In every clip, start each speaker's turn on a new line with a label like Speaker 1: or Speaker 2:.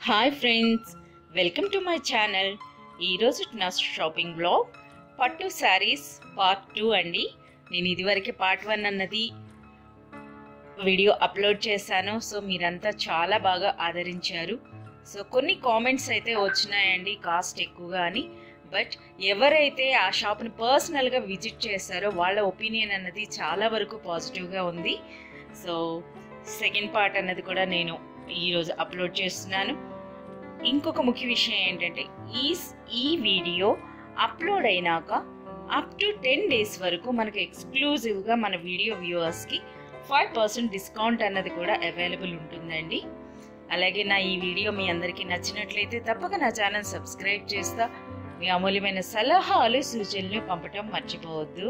Speaker 1: Hi friends welcome to my channel ఈరోజు నా shopping blog పట్టు శారీస్ పార్ట్ టూ అండి నేను ఇదివరకే పార్ట్ వన్ అన్నది వీడియో అప్లోడ్ చేశాను సో మీరంతా చాలా బాగా ఆదరించారు సో కొన్ని కామెంట్స్ అయితే వచ్చినాయండి కాస్ట్ ఎక్కువగా అని బట్ ఎవరైతే ఆ షాప్ని పర్సనల్గా విజిట్ చేస్తారో వాళ్ళ ఒపీనియన్ అన్నది చాలా వరకు పాజిటివ్గా ఉంది సో సెకండ్ పార్ట్ అన్నది కూడా నేను ఈరోజు అప్లోడ్ చేస్తున్నాను ఇంకొక ముఖ్య విషయం ఏంటంటే ఈ ఈ వీడియో అప్లోడ్ అయినాక అప్ టు టెన్ డేస్ వరకు మనకు ఎక్స్క్లూజివ్గా మన వీడియో వ్యూవర్స్కి ఫైవ్ పర్సెంట్ డిస్కౌంట్ అన్నది కూడా అవైలబుల్ ఉంటుందండి అలాగే నా ఈ వీడియో మీ అందరికీ నచ్చినట్లయితే తప్పక నా ఛానల్ సబ్స్క్రైబ్ చేస్తా మీ అమూల్యమైన సలహాలు సూచనలు పంపటం మర్చిపోవద్దు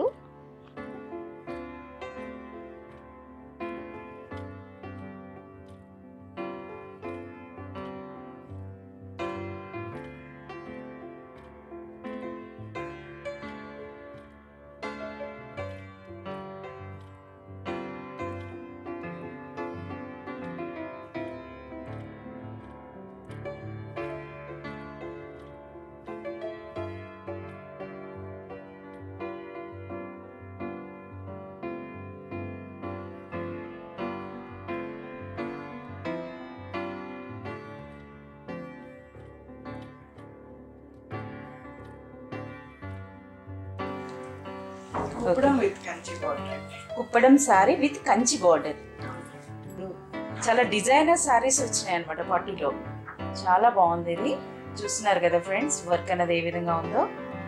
Speaker 2: Kuppadam with Kanchi border
Speaker 1: Kuppadam sari with Kanchi border చాలా డిజైనర్ శారీస్ వచ్చినాయి అనమాట పట్టులో చాలా బాగుంది ఇది చూస్తున్నారు కదా ఫ్రెండ్స్ వర్క్ అనేది ఏ విధంగా ఉందో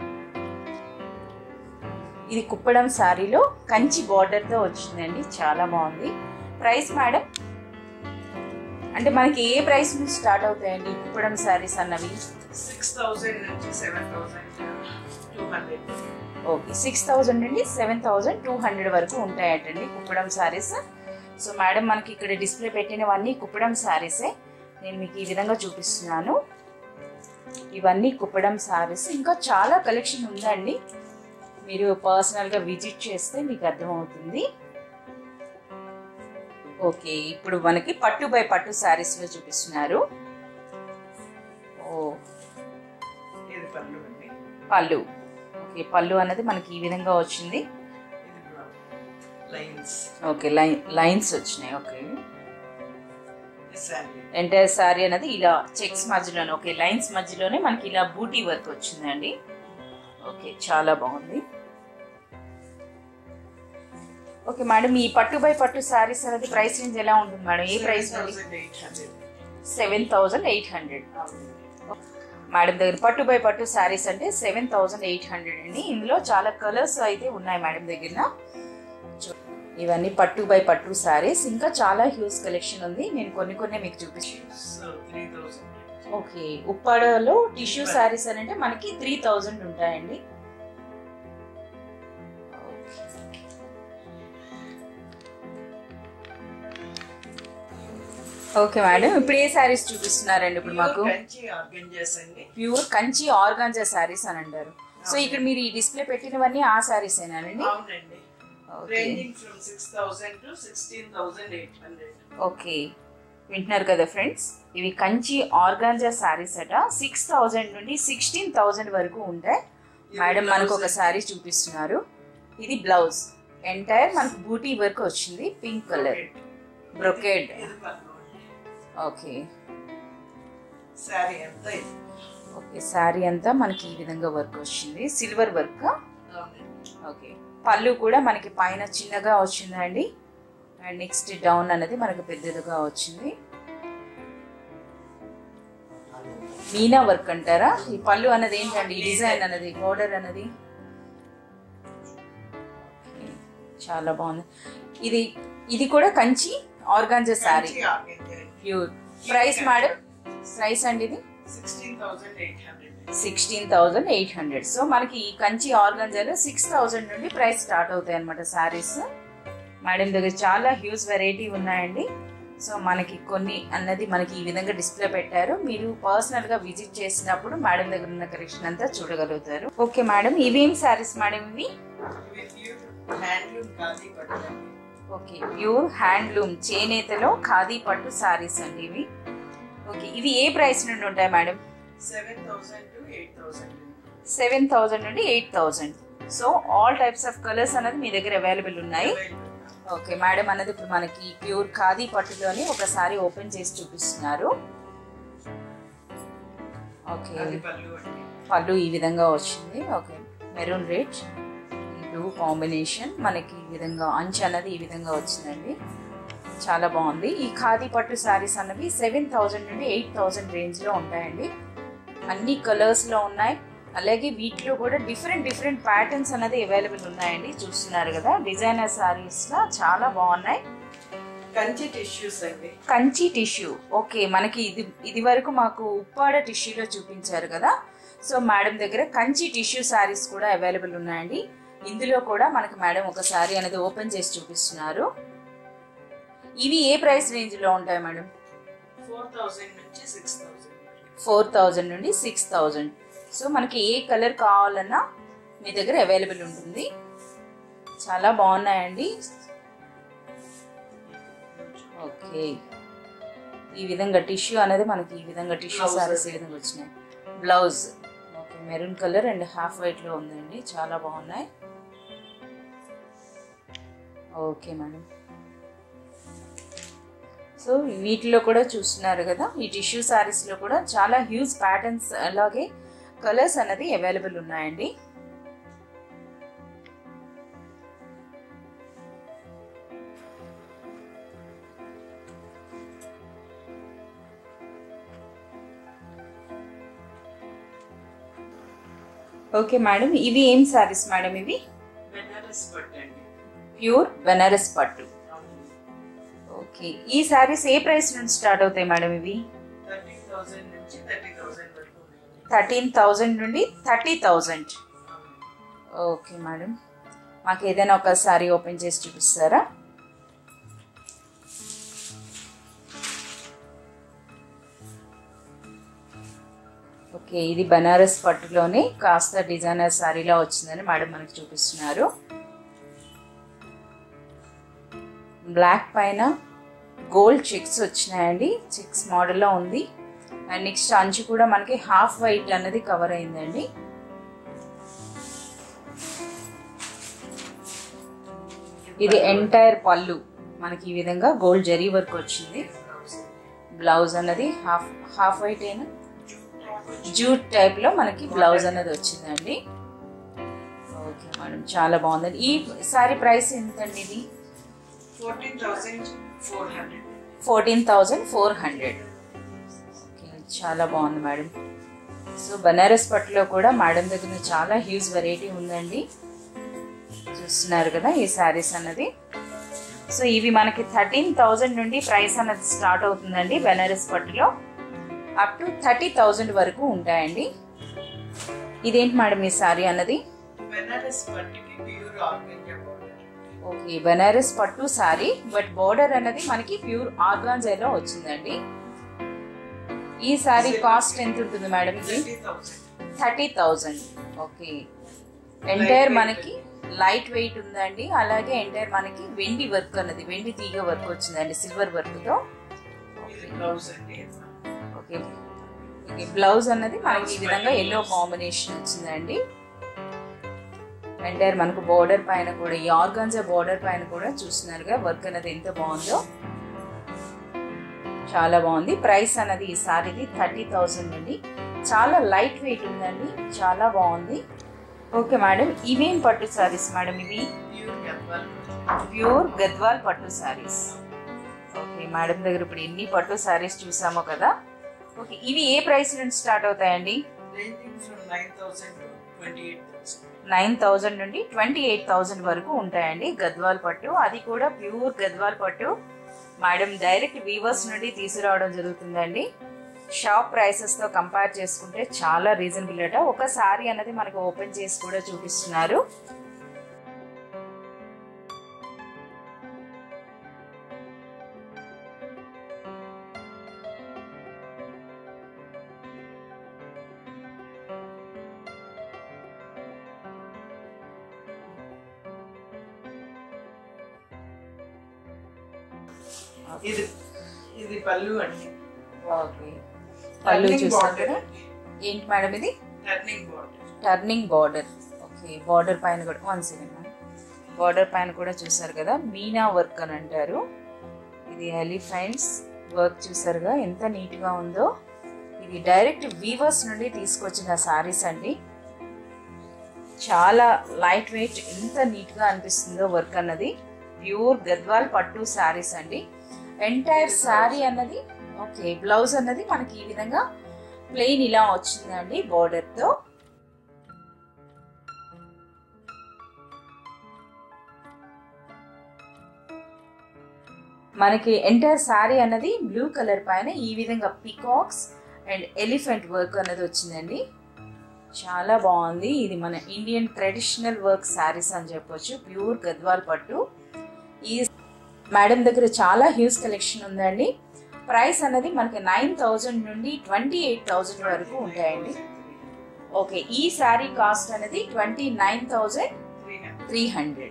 Speaker 1: ఇది కుప్పడం శారీలో కంచి బార్డర్ తో వచ్చిందండి చాలా బాగుంది ప్రైస్ మేడం అంటే మనకి ఏ ప్రైస్ నుంచి స్టార్ట్ అవుతాయండి ఈ కుప్పడం శారీస్ అన్నవి
Speaker 2: సిక్స్ థౌసండ్ నుంచి seven thousand two hundred
Speaker 1: okay six thousand నుండి సెవెన్ థౌజండ్ టూ హండ్రెడ్ వరకు ఉంటాయటండి కుప్పడం శారీస్ సో మేడం మనకి ఇక్కడ డిస్ప్లే పెట్టినవన్నీ కుప్పడం శారీసే నేను మీకు ఈ విధంగా చూపిస్తున్నాను ఇవన్నీ కుప్పడం శారీస్ ఇంకా చాలా కలెక్షన్ ఉందండి మీరు పర్సనల్గా విజిట్ చేస్తే మీకు అర్థమవుతుంది ఓకే ఇప్పుడు మనకి పట్టు బై పట్టు శారీస్లో చూపిస్తున్నారు ఓ
Speaker 2: ఇది పళ్ళు అండి
Speaker 1: పళ్ళు ఓకే పళ్ళు అన్నది మనకి ఈ విధంగా వచ్చింది
Speaker 2: ఇది లైన్స్
Speaker 1: ఓకే లైన్ లైన్స్ వచ్చినాయి ఓకే
Speaker 2: శారీ
Speaker 1: ఎంటైర్ శారీ అనేది ఇలా చెక్స్ మధ్యలోనే ఓకే లైన్స్ మధ్యలోనే మనకి ఇలా బూటీ వర్క్ వచ్చిందండి ఓకే చాలా బాగుంది ఓకే మేడం ఈ పట్టు బై పట్టు శారీస్ అనేది ప్రైస్ రేంజ్ ఎలా ఉంటుంది మేడం ఏ price
Speaker 2: thousand eight hundred
Speaker 1: seven thousand eight hundred madam దగ్గర పట్టు బై పట్టు శారీస్ అంటే సెవెన్ థౌజండ్ ఎయిట్ హండ్రెడ్ అండి ఇందులో చాలా కలర్స్ అయితే ఉన్నాయి మేడం దగ్గర చూ- ఇవన్నీ పట్టు బై పట్టు శారీస్ ఇంకా చాలా హ్యూజ్ కలెక్షన్ ఉంది నేను కొన్ని కొన్ని మీకు చూపిస్తాను
Speaker 2: సో త్రీ థౌసండ్
Speaker 1: ఓకే ఉప్పాడలో టిష్యూ శారీస్ అని అంటే మనకి త్రీ థౌజండ్ ఉంటాయండి ఓకే మేడం ఇప్పుడు ఏ శారీస్ చూపిస్తున్నారండి ఇప్పుడు మాకు
Speaker 2: కంచి ఆర్గంజాస్ అండి
Speaker 1: ప్యూర్ కంచి ఆర్గాంజా శారీస్ అని అంటారు సో ఇక్కడ మీరు ఈ డిస్ప్లే పెట్టినవన్నీ ఆ శారీస్ ఏనానండి
Speaker 2: అవునండి
Speaker 1: okay
Speaker 2: ranging from six thousand to sixteen thousand eight hundred
Speaker 1: okay వింటున్నారు కదా ఫ్రెండ్స్ ఇవి కంచి ఆర్గాంజా శారీస్ అట సిక్స్ థౌజండ్ నుండి సిక్స్టీన్ థౌజండ్ వరకు ఉంటాయి మేడం మనకు ఒక శారీ చూపిస్తున్నారు ఇది బ్లౌజ్ ఎంటైర్ మనకు బూటీ వర్క్ వచ్చింది పింక్ కలర్ బ్రొకేడ్
Speaker 2: ఇది పళ్ళు
Speaker 1: ఓకే
Speaker 2: శారీ ఎంత ఇది
Speaker 1: ఓకే శారీ అంతా మనకి ఈ విధంగా వర్క్ వచ్చింది సిల్వర్ వర్క్
Speaker 2: అవునండి
Speaker 1: ఓకే పళ్ళు కూడా మనకి పైన చిన్నగా వచ్చిందండి అండ్ నెక్స్ట్ డౌన్ అనేది మనకు పెద్దదిగా వచ్చింది మీనా వర్క్ అంటారా ఈ పళ్ళు అన్నది ఏంటండి ఈ డిజైన్ అన్నది బోర్డర్ అన్నది ఓకే, చాలా బాగుంది ఇది ఇది కూడా Kanchi organza sari
Speaker 2: Kanchi organza
Speaker 1: pure price madam price అండి ఇది
Speaker 2: sixteen thousand eight hundred
Speaker 1: sixteen thousand eight hundred so మనకి ఈ కంచి ఆర్గంజాలో సిక్స్ థౌజండ్ నుండి ప్రైస్ స్టార్ట్ అవుతాయి అనమాట శారీస్ మేడం దగ్గర చాలా హ్యూజ్ వెరైటీ ఉన్నాయండి సో మనకి కొన్ని అన్నది మనకి ఈ విధంగా డిస్ప్లే పెట్టారు మీరు పర్సనల్ గా విజిట్ చేసినప్పుడు మేడం దగ్గర ఉన్న కలెక్షన్ అంతా చూడగలుగుతారు ఓకే మేడం ఇవేం శారీస్ మేడం ఇవి
Speaker 2: ఇవి ప్యూర్ హ్యాండ్లూమ్ ఖాదీ పట్టు
Speaker 1: ఓకే ప్యూర్ హ్యాండ్లూమ్ చేనేతలో ఖాదీ పట్టు శారీస్ అండి ఇవి ఓకే ఇవి ఏ ప్రైస్ నుండి ఉంటాయి madam
Speaker 2: seven thousand to eight thousand
Speaker 1: seven thousand నుండి eight thousand so all types of colours అనేది మీ దగ్గర అవైలబుల్ ఉన్నాయి ఓకే మేడం అనేది ఇప్పుడు మనకి ప్యూర్ ఖాదీ పట్టులోని ఒకసారి ఓపెన్ చేసి చూపిస్తున్నారు ఓకే
Speaker 2: అది పళ్ళు అండి
Speaker 1: పళ్ళు ఈ విధంగా వచ్చింది okay maroon red blue combination మనకి ఈ విధంగా అంచు అన్నది ఈ విధంగా వచ్చిందండి చాలా బాగుంది ఈ ఖాదీ పట్టు శారీస్ అన్నవి సెవెన్ థౌజండ్ నుండి ఎయిట్ థౌజండ్ రేంజ్లో ఉంటాయండి అన్ని కలర్స్లో ఉన్నాయి అలాగే వీటిలో కూడా డిఫరెంట్ డిఫరెంట్ ప్యాటర్న్స్ అనేది అవైలబుల్ ఉన్నాయండి చూస్తున్నారు కదా డిజైనర్ శారీస్లో చాలా బాగున్నాయి
Speaker 2: కంచి టిష్యూస్ అండి
Speaker 1: కంచి టిష్యూ ఓకే మనకి ఇది ఇది వరకు మాకు ఉప్పాడ టిష్యూలో చూపించారు కదా సో మేడం దగ్గర కంచి టిష్యూ శారీస్ కూడా అవైలబుల్ ఉన్నాయండి ఇందులో కూడా మనకి మేడం ఒక శారీ అనేది ఓపెన్ చేసి చూపిస్తున్నారు ఇవి ఏ ప్రైస్ రేంజ్లో ఉంటాయి మేడం
Speaker 2: ఫోర్ థౌసండ్ నుంచి సిక్స్ థౌసండ్
Speaker 1: ఫోర్ థౌజండ్ నుండి సిక్స్ థౌజండ్ సో మనకి ఏ కలర్ కావాలన్నా మీ దగ్గర అవైలబుల్ ఉంటుంది చాలా బాగున్నాయండి ఓకే ఈ విధంగా టిష్యూ అనేది మనకి ఈ విధంగా టిష్యూ
Speaker 2: Blouse.
Speaker 1: సారీస్ ఈ విధంగా వచ్చినాయి blouse okay maroon colour and half white లో ఉందండి చాలా బాగున్నాయి ఓకే మేడం సో వీటిలో కూడా చూస్తున్నారు కదా ఈ టిష్యూ సారీస్ లో కూడా చాలా హ్యూజ్ ప్యాటర్న్స్ అలాగే కలర్స్ అనేది అవైలబుల్ ఉన్నాయండి ఓకే మేడం ఇవి ఏం సారీస్ మేడం ఇవి
Speaker 2: బెనారస్ పట్టు అండి
Speaker 1: ప్యూర్ బెనారస్ పట్టు
Speaker 2: అవును
Speaker 1: ఓకే ఈ సారీస్ ఏ ప్రైస్ నుంచి స్టార్ట్ అవుతాయి మేడం ఇవి
Speaker 2: థర్టీన్ థౌసండ్ నుంచి థర్టీ థౌసండ్ వరకు ఉన్నాయండి
Speaker 1: థర్టీన్ థౌజండ్ నుండి థర్టీ థౌజండ్
Speaker 2: అవును.
Speaker 1: ఓకే మేడం మాకు ఏదైనా ఒక సారీ ఓపెన్ చేసి చూపిస్తారా ఓకే ఇది బనారస్ పట్టులోనే కాస్త డిజైనర్ సారీలా వచ్చిందని మేడం మనకి చూపిస్తున్నారు బ్లాక్ పైన గోల్డ్ చెక్స్ వచ్చినాయండి చెక్స్ మోడల్లో ఉంది అండ్ నెక్స్ట్ అంచు కూడా మనకి హాఫ్ వైట్ అనేది కవర్ అయిందండి ఇది ఎంటైర్ పళ్ళు మనకి ఈ విధంగా గోల్డ్ జరీ వర్క్ వచ్చింది బ్లౌజ్ అన్నది హాఫ్ హాఫ్ వైట్ అయినా జూట్ టైప్ లో మనకి బ్లౌజ్ అనేది వచ్చిందండి ఓకే మేడం చాలా బాగుందండి ఈ సారీ ప్రైస్ ఎంతండి ఇది
Speaker 2: fourteen thousand four hundred
Speaker 1: fourteen thousand four hundred okay చాలా బాగుంది మేడం సో బనారస్ పట్టులో కూడా మేడం దగ్గర చాలా హ్యూజ్ వెరైటీ ఉందండి చూస్తున్నారు కదా ఈ శారీస్ అన్నది సో ఇవి మనకి థర్టీన్ థౌజండ్ నుండి ప్రైస్ అన్నది స్టార్ట్ అవుతుందండి బనారస్ పట్టులో అప్ టు థర్టీ థౌజండ్ వరకు ఉంటాయండి ఇదేంటి మేడం ఈ శారీ అన్నది
Speaker 2: బెనారస్ పట్టుకి pure organza powder
Speaker 1: okay Banaras పట్టు సారీ బట్ బోర్డర్ అనేది మనకి ప్యూర్ ఆర్గాన్జాలో వచ్చిందండి ఈ సారీ కాస్ట్ ఎంత ఉంటుంది మేడం ఇది
Speaker 2: thirty thousand
Speaker 1: thirty thousand okay entire మనకి లైట్ వెయిట్ ఉందండి అలాగే ఎంటైర్ మనకి వెండి వర్క్ అన్నది వెండి తీగ వర్క్ వచ్చిందండి సిల్వర్ వర్క్ తో
Speaker 2: ఇది బ్లౌజ్ అండి
Speaker 1: ఓకే ఓకే బ్లౌజ్ అన్నది మనకి ఈ విధంగా ఎల్లో కాంబినేషన్ వచ్చిందండి ఎంటైర్ మనకు బోర్డర్ పైన కూడా ఈ ఆర్గాన్జా బోర్డర్ పైన కూడా చూస్తున్నారుగా వర్క్ అనేది ఎంత బాగుందో చాలా బాగుంది ప్రైస్ అన్నది ఈ సారీది థర్టీ థౌసండ్ అండి చాలా లైట్ వెయిట్ ఉందండి చాలా బాగుంది ఓకే మేడం ఇవేం పట్టు సారీస్ మేడం ఇవి
Speaker 2: ప్యూర్ గద్వాల్
Speaker 1: ప్యూర్ గద్వాల్ పట్టు సారీస్ ఓకే మేడం దగ్గర ఇప్పుడు ఎన్ని పట్టు సారీస్ చూసామో కదా ఓకే ఇవి ఏ ప్రైస్ నుంచి స్టార్ట్ అవుతాయండి
Speaker 2: ranging from nine thousand to twenty eight thousand
Speaker 1: nine thousand నుండి ట్వంటీ ఎయిట్ థౌజండ్ వరకు ఉంటాయండి గద్వాల్ పట్టు అది కూడా ప్యూర్ గద్వాల్ పట్టు మేడం డైరెక్ట్ వీవర్స్ నుండి తీసుకురావడం జరుగుతుందండి షాప్ ప్రైసెస్ తో కంపేర్ చేసుకుంటే చాలా రీజనబుల్ అట ఒక సారీ అనేది మనకు ఓపెన్ చేసి కూడా చూపిస్తున్నారు
Speaker 2: ఇది ఇది పళ్ళు అండి
Speaker 1: ఓకే పళ్ళు
Speaker 2: Turning
Speaker 1: చూస్తారు
Speaker 2: border.
Speaker 1: కదా ఏంటి మేడం ఇది
Speaker 2: turning border
Speaker 1: turning border okay border పైన కూడా వన్ సెకండ్ బార్డర్ పైన కూడా చూసారు కదా మీనా వర్క్ అని అంటారు ఇది ఎలిఫెంట్స్ వర్క్ చూసారుగా ఎంత నీట్గా ఉందో ఇది డైరెక్ట్ వీవర్స్ నుండి తీసుకొచ్చిన సారీస్ అండి చాలా లైట్ వెయిట్ ఎంత నీట్గా అనిపిస్తుందో వర్క్ అన్నది ప్యూర్ గద్వాల్ పట్టు శారీస్ అండి ఎంటైర్ శారీ అన్నది ఓకే బ్లౌజ్ అన్నది మనకి ఈ విధంగా ప్లెయిన్ ఇలా వచ్చిందండి బార్డర్తో మనకి ఎంటైర్ శారీ అన్నది బ్లూ కలర్ పైన ఈ విధంగా పికాక్స్ అండ్ ఎలిఫెంట్ వర్క్ అన్నది వచ్చిందండి చాలా బాగుంది ఇది మన ఇండియన్ ట్రెడిషనల్ వర్క్ శారీస్ అని చెప్పొచ్చు ప్యూర్ గద్వాల్ పట్టు ఈ మేడం దగ్గర చాలా హ్యూజ్ కలెక్షన్ ఉందండి ప్రైస్ అన్నది మనకి నైన్ థౌజండ్ నుండి ట్వంటీ ఎయిట్ థౌజండ్ వరకు ఉంటాయండి ఓకే ఈ శారీ కాస్ట్ అనేది twenty nine thousand
Speaker 2: three hundred
Speaker 1: three hundred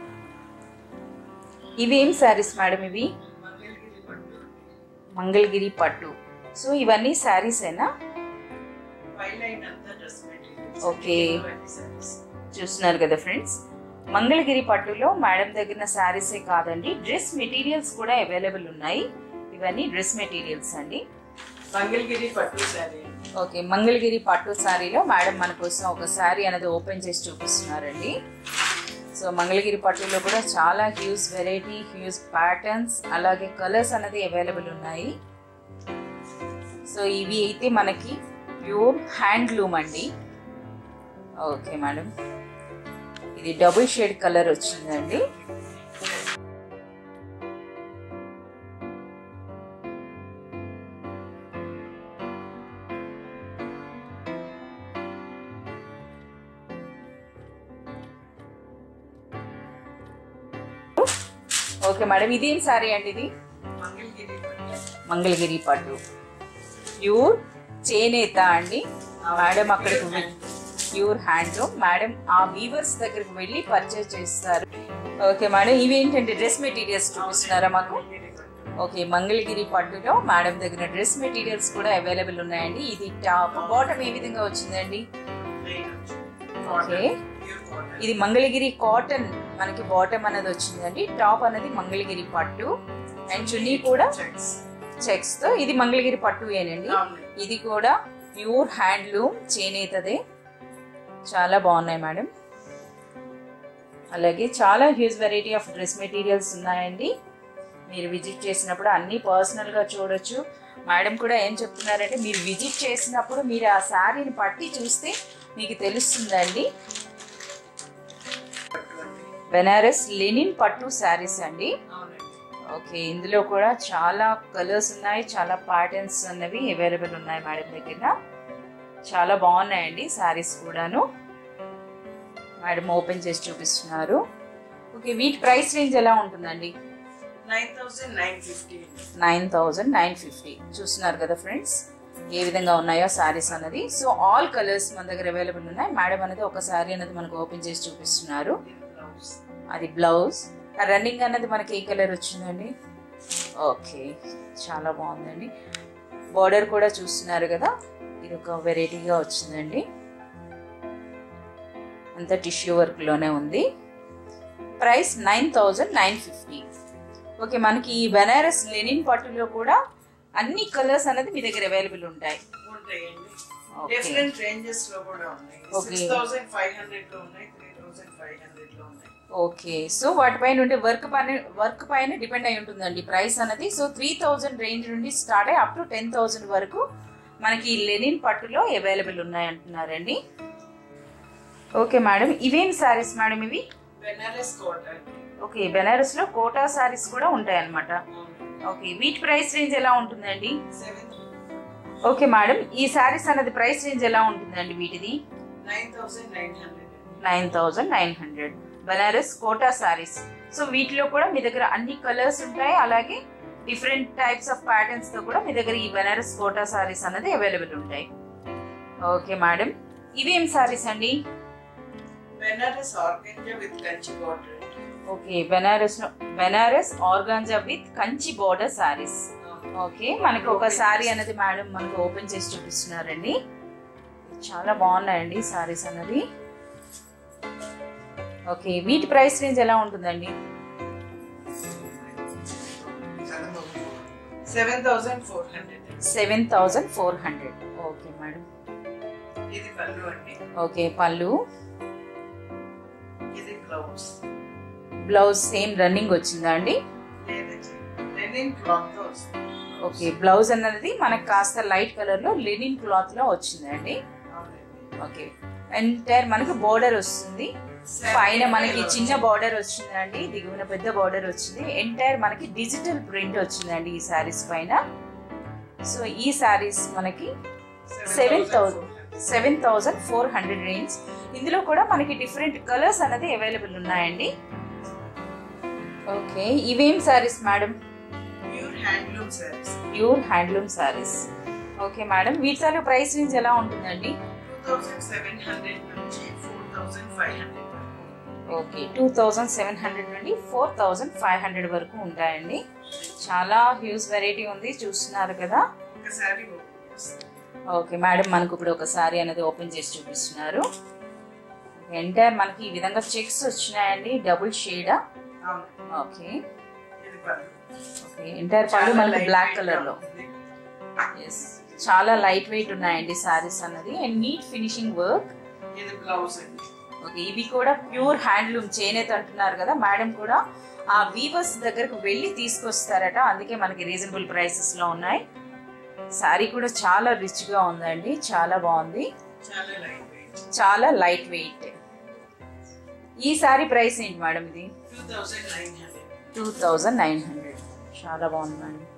Speaker 1: ఇవేం శారీస్ మేడం ఇవి
Speaker 2: మంగళగిరి పట్టు
Speaker 1: మంగళగిరి పట్టు సో ఇవన్నీ శారీస్ ఏనా
Speaker 2: ఫైవ్ లైన్ అంతా డ్రెస్ మెటీరియల్స్
Speaker 1: Okay. చూస్తున్నారు కదా ఫ్రెండ్స్ మంగళగిరి పట్టులో మేడం దగ్గర శారీసే కాదండి డ్రెస్ మెటీరియల్స్ కూడా అవైలబుల్ ఉన్నాయి ఇవన్నీ డ్రెస్ మెటీరియల్స్ అండి
Speaker 2: మంగళగిరి పట్టు శారీ
Speaker 1: ఓకే మంగళగిరి పట్టు శారీలో మేడం మన కోసం ఒక శారీ అనేది ఓపెన్ చేసి చూపిస్తున్నారండి సో మంగళగిరి పట్టులో కూడా చాలా హ్యూజ్ వెరైటీ హ్యూజ్ ప్యాటర్న్స్ అలాగే కలర్స్ అనేది అవైలబుల్ ఉన్నాయి సో ఇవి అయితే మనకి ప్యూర్ హ్యాండ్లూమ్ అండి ఓకే మేడం ఇది డబుల్ షేడ్ కలర్ వచ్చిందండి ఓకే మేడం ఇదేం సారీ అండి ఇది
Speaker 2: మంగళగిరి పట్టు
Speaker 1: మంగళగిరి పట్టు ప్యూర్ చేనేత అండి మేడం అక్కడికి వెళ్ళి ప్యూర్ హ్యాండ్లూమ్ మేడం ఆ వీవర్స్ దగ్గరికి వెళ్ళి పర్చేస్ చేస్తారు ఓకే మేడం ఇవేంటంటే డ్రెస్ మెటీరియల్స్ చూపిస్తున్నారా మాకు
Speaker 2: మంగళగిరి పట్టు
Speaker 1: ఓకే మంగళగిరి పట్టులో మేడం దగ్గర డ్రెస్ మెటీరియల్స్ కూడా అవైలబుల్ ఉన్నాయండి ఇది టాప్ బాటమ్ ఏ విధంగా వచ్చిందండి
Speaker 2: ప్లెయిన్ వచ్చింది
Speaker 1: ఓకే
Speaker 2: ప్యూర్ కాటన్
Speaker 1: ఇది మంగళగిరి కాటన్ మనకి బాటమ్ అనేది వచ్చిందండి టాప్ అనేది మంగళగిరి పట్టు అండ్ చున్నీ కూడా
Speaker 2: చెక్స్
Speaker 1: చెక్స్ తో ఇది మంగళగిరి పట్టు ఏనండి ఇది కూడా ప్యూర్ హ్యాండ్లూమ్ చేనేతదే చాలా బాగున్నాయి మేడం అలాగే చాలా huge variety of dress materials ఉన్నాయండి మీరు విజిట్ చేసినప్పుడు అన్ని పర్సనల్ గా చూడొచ్చు మేడం కూడా ఏం చెప్తున్నారంటే మీరు విజిట్ చేసినప్పుడు మీరు ఆ శారీని పట్టి చూస్తే మీకు తెలుస్తుందండి
Speaker 2: పట్టు అండి
Speaker 1: బెనారస్ లెనిన్ పట్టు శారీస్ అండి
Speaker 2: అవునండి
Speaker 1: ఓకే ఇందులో కూడా చాలా కలర్స్ ఉన్నాయి చాలా ప్యాటర్న్స్ అన్నవి అవైలబుల్ ఉన్నాయి మేడం దగ్గర చాలా బాగున్నాయండి శారీస్ కూడాను మేడం ఓపెన్ చేసి చూపిస్తున్నారు ఓకే వీటి ప్రైస్ రేంజ్ ఎలా ఉంటుందండి
Speaker 2: nine thousand nine fifty
Speaker 1: nine thousand nine fifty చూస్తున్నారు కదా ఫ్రెండ్స్ ఏ విధంగా ఉన్నాయో శారీస్ అన్నది సో ఆల్ కలర్స్ మన దగ్గర అవైలబుల్ ఉన్నాయి మేడం అనేది ఒక శారీ అనేది మనకు ఓపెన్ చేసి చూపిస్తున్నారు
Speaker 2: బ్లౌజ్
Speaker 1: అది బ్లౌజ్ రన్నింగ్ అన్నది మనకి ఏ కలర్ వచ్చిందండి ఓకే చాలా బాగుందండి బార్డర్ కూడా చూస్తున్నారు కదా ఇది ఒక వెరైటీగా వచ్చిందండి అంతా టిష్యూ వర్క్లోనే ఉంది price nine thousand nine fifty okay మనకి ఈ బెనారస్ లెనిన్ పట్టులో కూడా అన్ని కలర్స్ అనేది మీ దగ్గర అవైలబుల్ ఉంటాయి
Speaker 2: ఉంటాయండి
Speaker 1: ఓకే
Speaker 2: డిఫరెంట్ రేంజెస్ లో కూడా ఉన్నాయి
Speaker 1: Okay.
Speaker 2: Six thousand five hundred లో ఉన్నాయి త్రీ థౌసండ్ ఫైవ్ హండ్రెడ్ లో ఉన్నాయి
Speaker 1: ఓకే సో వాటిపైన ఉండే వర్క్ పైన వర్క్ పైన డిపెండ్ అయి ఉంటుందండి ప్రైస్ అనేది సో త్రీ థౌజండ్ రేంజ్ నుండి స్టార్ట్ అయ్యి అప్ టు టెన్ థౌజండ్ వరకు మనకి ఈ లెనిన్ పట్టులో అవైలబుల్ ఉన్నాయి అంటున్నారండి ఓకే మేడం ఇవేం శారీస్ మేడం ఇవి
Speaker 2: బెనారస్ కాటన్
Speaker 1: ఓకే బెనారస్ లో కోటా శారీస్ కూడా ఉంటాయి అన్నమాట ఓకే వీటి ప్రైస్ రేంజ్ ఎలా ఉంటుందండి
Speaker 2: సెవెన్
Speaker 1: ఓకే మేడం ఈ శారీస్ అనేది ప్రైస్ రేంజ్ ఎలా ఉంటుందండి వీటిది
Speaker 2: nine thousand nine hundred
Speaker 1: nine thousand nine hundred Banaras Kota saris so వీటిలో కూడా మీ దగ్గర అన్ని కలర్స్ ఉంటాయి అలాగే డిఫరెంట్ టైప్స్ ఆఫ్ ప్యాటర్న్స్ తో కూడా మీ దగ్గర ఈ బనారస్ కోటా సారీస్ అనేది అవైలబుల్ ఉంటాయి ఓకే మేడం ఇవేం సారీస్ అండి
Speaker 2: Benaras organza with Kanchi border
Speaker 1: okay Benaras లో Benaras organza with Kanchi border saris okay మనకి ఒక సారీ అనేది మేడం మనకు ఓపెన్ చేసి చూపిస్తున్నారండి చాలా బాగున్నాయండి సారీస్ అన్నది ఓకే వీటి ప్రైస్ రేంజ్ ఎలా ఉంటుందండి
Speaker 2: seven thousand four hundred
Speaker 1: seven thousand four hundred okay madam
Speaker 2: ఇది పళ్ళు అండి
Speaker 1: ఓకే పళ్ళు
Speaker 2: ఇది బ్లౌజ్
Speaker 1: బ్లౌజ్ సేమ్ రన్నింగ్ వచ్చిందా అండి
Speaker 2: లేదండి లెనిన్ క్లాత్ తో వస్తుంది
Speaker 1: ఓకే బ్లౌజ్ అన్నది మనకు కాస్త లైట్ కలర్ లో లెనిన్ క్లాత్ లో వచ్చిందండి
Speaker 2: అవునండి
Speaker 1: ఓకే ఎంటైర్ మనకి బోర్డర్ వస్తుంది పైన మనకి చిన్న బార్డర్ వచ్చిందండి దిగువన పెద్ద బార్డర్ వచ్చింది ఎంటైర్ మనకి డిజిటల్ ప్రింట్ వచ్చిందండి ఈ సారీస్ పైన సో ఈ సారీస్ మనకి seven thousand seven thousand four hundred range ఇందులో కూడా మనకి డిఫరెంట్ కలర్స్ అనేది అవైలబుల్ ఉన్నాయండి ఓకే ఇవేం saris madam
Speaker 2: pure handloom saris
Speaker 1: pure handloom saris okay madam వీటి ప్రైస్ రేంజ్ ఎలా ఉంటుందండి
Speaker 2: టూ థౌసండ్ సెవెన్ హండ్రెడ్ నుంచి four thousand five hundred
Speaker 1: okay two thousand seven hundred నుండి ఫోర్ థౌజండ్ ఫైవ్ హండ్రెడ్ వరకు ఉంటాయండి చాలా హ్యూజ్ వెరైటీ ఉంది చూస్తున్నారు కదా
Speaker 2: ఒక సారీ ఓపెన్ చేస్తాం
Speaker 1: ఓకే మేడం మనకు ఇప్పుడు ఒక సారీ అనేది ఓపెన్ చేసి చూపిస్తున్నారు ఎంటైర్ మనకి ఈ విధంగా చెక్స్ వచ్చినాయండి డబుల్ షేడా
Speaker 2: అవును
Speaker 1: ఓకే
Speaker 2: ఇది పళ్ళు
Speaker 1: ఓకే ఎంటైర్ పళ్ళు
Speaker 2: చాలా
Speaker 1: మనకి
Speaker 2: light
Speaker 1: బ్లాక్
Speaker 2: weight
Speaker 1: కలర్
Speaker 2: గా
Speaker 1: లో
Speaker 2: ఉంటుంది.
Speaker 1: ఎస్ చాలా లైట్ వెయిట్ ఉన్నాయండి సారీస్ అన్నది అండ్ నీట్ ఫినిషింగ్ వర్క్
Speaker 2: ఇది బ్లౌజ్ అండి
Speaker 1: ఓకే ఇవి కూడా ప్యూర్ హ్యాండ్లూమ్ చేనేత అంటున్నారు కదా మేడం కూడా ఆ వీవర్స్ దగ్గరకు వెళ్ళి తీసుకొస్తారట అందుకే మనకి రీజనబుల్ ప్రైసెస్ లో ఉన్నాయి సారీ కూడా చాలా రిచ్ గా ఉందండి చాలా బాగుంది
Speaker 2: చాలా లైట్ వెయిట్
Speaker 1: చాలా లైట్ వెయిట్ ఈ సారీ ప్రైస్ ఏంటి మేడం ఇది
Speaker 2: two thousand nine hundred
Speaker 1: two thousand nine hundred చాలా బాగుంది మేడం